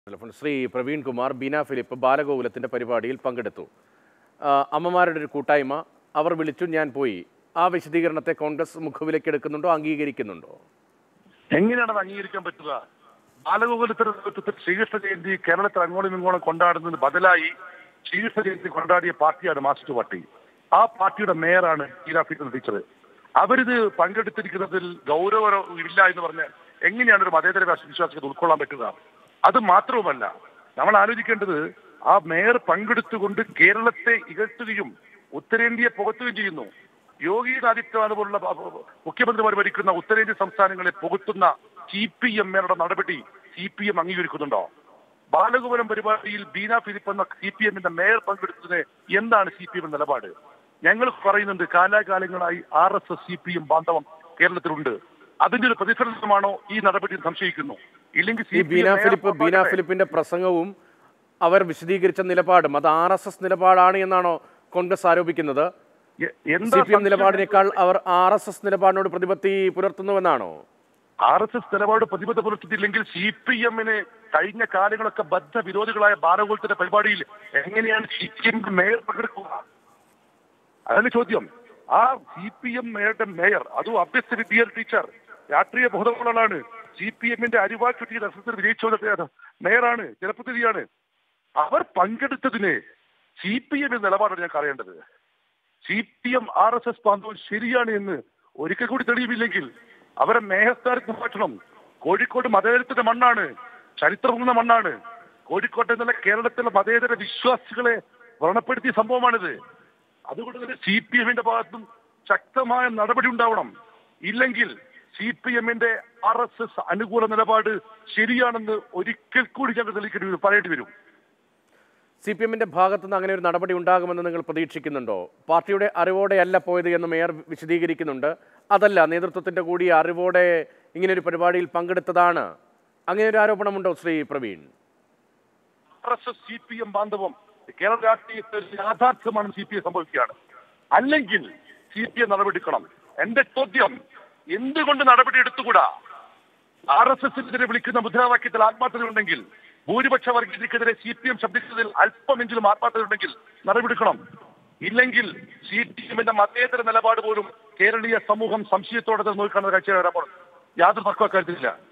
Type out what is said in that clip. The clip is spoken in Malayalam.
ടെലിഫോൺ ശ്രീ പ്രവീൺ കുമാർ ബീന ഫിലിപ്പ് ബാലഗോകുലത്തിൻ്റെ പരിപാടിയിൽ പങ്കെടുത്തു ആ, അമ്മമാരുടെ ഒരു കൂട്ടായ്മ അവർ വിളിച്ചു ഞാൻ പോയി ആ വിശദീകരണത്തെ കോൺഗ്രസ് മുഖവിലേക്ക് എടുക്കുന്നുണ്ടോ അംഗീകരിക്കുന്നുണ്ടോ എങ്ങനെയാണ് അത് അംഗീകരിക്കാൻ പറ്റുക ബാലഗോകുലത്തിന്റെ നേതൃത്വത്തിൽ ശ്രീകൃഷ്ണ ജയന്തി കേരളത്തിൽ അങ്ങോളം ഇങ്ങോളം കൊണ്ടാടുന്നതിന് ബദലായി ശ്രീകൃഷ്ണ ജയന്തി കൊണ്ടാടിയ പാർട്ടിയാണ് മാർക്സിസ്റ്റ് പാർട്ടി ആ പാർട്ടിയുടെ മേയറാണ് ഈരാഫിക്കുന്ന ടീച്ചർ അവരിത് പങ്കെടുത്തിരിക്കുന്നതിൽ ഗൗരവം ഇല്ല എന്ന് പറഞ്ഞ് എങ്ങനെയാണ് ഒരു മതേതര രാഷ്ട്രീയ വിശ്വാസിക്ക് ഉൾക്കൊള്ളാൻ പറ്റുക അത് മാത്രവുമല്ല നമ്മൾ ആലോചിക്കേണ്ടത് ആ മേയർ പങ്കെടുത്തുകൊണ്ട് കേരളത്തെ ഇകഴ്ത്തുകയും ഉത്തരേന്ത്യയെ പുകത്തുകയും ചെയ്യുന്നു യോഗി ആദിത്യനാഥ് പോലുള്ള ബ- ബ- മുഖ്യമന്ത്രിമാർ ഭരിക്കുന്ന ഉത്തരേന്ത്യൻ സംസ്ഥാനങ്ങളെ പുകത്തുന്ന സി പി എമ്മിന്റെ നടപടി സി പി എം അംഗീകരിക്കുന്നുണ്ടോ ബാലഗോപുരം പരിപാടിയിൽ ബീന ഫിലിപ്പ് എന്ന സി പി എമ്മിന്റെ മേയർ പങ്കെടുത്തതിന് എന്താണ് സി പി എം നിലപാട് ഞങ്ങൾ പറയുന്നുണ്ട് കാലാകാലങ്ങളായി R S S C P M ബാന്ധവം കേരളത്തിലുണ്ട് അതിന്റെ ഒരു പ്രതിഫലനമാണോ ഈ നടപടി എന്ന് സംശയിക്കുന്നു ഇല്ലെങ്കിൽ ഈ CPM ബീന മേയർ ഫിലിപ്പ് ബീന പുറത്താക്കട്ടെ. ഫിലിപ്പിന്റെ പ്രസംഗവും അവർ വിശദീകരിച്ച നിലപാടും അത് ആർ എസ് എസ് നിലപാടാണ് എന്നാണോ കോൺഗ്രസ് ആരോപിക്കുന്നത് എ- എന്താ സി പി എം സംശയം? നിലപാടിനേക്കാൾ അവർ ആർ എസ് എസ് നിലപാടിനോട് പ്രതിപത്തി പുലർത്തുന്നുവെന്നാണോ ആർ എസ് എസ് നിലപാട് പ്രതിബദ്ധ പുലർത്തിയില്ലെങ്കിൽ സി പി എമ്മിന് കഴിഞ്ഞ കാലങ്ങളൊക്കെ ബദ്ധ വിരോധികളായ ബാലഗോളത്തിന്റെ പരിപാടിയിൽ എങ്ങനെയാണ് സി പി എം മേയർ പങ്കെടുക്കുക അതാണ് ചോദ്യം ആ സി പി എം മേയറുടെ മേയർ അതും അഭ്യസ്ത വിദ്യ ടീച്ചർ രാഷ്ട്രീയ ബോധമുള്ളതാണ് സി പി എമ്മിന്റെ അരിവാൾ ചുറ്റി ദർശനത്തിൽ വിജയിച്ച മേയറാണ് ജനപ്രതിനിധിയാണ് അവർ പങ്കെടുത്തതിന് സി പി എമ്മിന്റെ നിലപാടാണ് ഞങ്ങൾക്ക് അറിയേണ്ടത് C P M R S S ബാന്ധവം ശരിയാണ് എന്ന് ഒരിക്കൽ കൂടി തെളിയുമില്ലെങ്കിൽ അവരെ മേഹസ്ഥാനത്ത് മാറ്റണം കോഴിക്കോട് മതേതരത്തിന്റെ മണ്ണാണ് ചരിത്രമുള്ള മണ്ണാട് കോഴിക്കോട്ടെ നിന്നുള്ള കേരളത്തിലെ മതേതര വിശ്വാസികളെ വ്രണപ്പെടുത്തിയ സംഭവമാണിത് അതുകൊണ്ട് തന്നെ സി പി എമ്മിന്റെ ഭാഗത്തും ശക്തമായ നടപടി ഉണ്ടാവണം ഇല്ലെങ്കിൽ സി പി എമ്മിന്റെ ആർ എസ് എസ് അനുകൂല നിലപാട് ശരിയാണെന്ന് ഒരിക്കൽ കൂടി ഞങ്ങൾ തെളിയിക്കേണ്ടി വരും പറയേണ്ടി വരും സി പി എമ്മിന്റെ ഭാഗത്തു നിന്ന് അങ്ങനെ ഒരു നടപടി ഉണ്ടാകുമെന്ന് നിങ്ങൾ പ്രതീക്ഷിക്കുന്നുണ്ടോ പാർട്ടിയുടെ അറിവോടെയല്ല പോയത് എന്ന് മേയർ വിശദീകരിക്കുന്നുണ്ട് അതല്ല നേതൃത്വത്തിന്റെ കൂടി അറിവോടെ ഇങ്ങനെ ഒരു പരിപാടിയിൽ പങ്കെടുത്തതാണ് അങ്ങനെ ഒരു ആരോപണമുണ്ടോ Shri Praveen R S S C P M ബാന്ധവം കേരള രാഷ്ട്രീയത്തിൽ യാഥാർത്ഥ്യമാണ് സി പി എം സംഭവിക്കുകയാണ് അല്ലെങ്കിൽ സി പി എം നടപടിക്കണം എന്റെ ചോദ്യം എന്തുകൊണ്ട് നടപടി എടുത്തുകൂടാ ആർ എസ് എസിനെതിരെ വിളിക്കുന്ന മുദ്രാവാക്യത്തിൽ ആത്മാർത്ഥതയുണ്ടെങ്കിൽ ഭൂരിപക്ഷ വർഗീയതയ്ക്കെതിരെ സി പി എം ശബ്ദിച്ചതിൽ അല്പമെങ്കിലും ആത്മാർത്ഥതയുണ്ടെങ്കിൽ നടപടിയെടുക്കണം ഇല്ലെങ്കിൽ സി പി എമ്മിന്റെ മതേതര നിലപാട് പോലും കേരളീയ സമൂഹം സംശയത്തോടെ നോക്കിക്കാണുന്ന കാഴ്ച വരാൻ പോകുന്നത് യാതൊരു തർക്കം അക്കാര്യത്തിലില്ല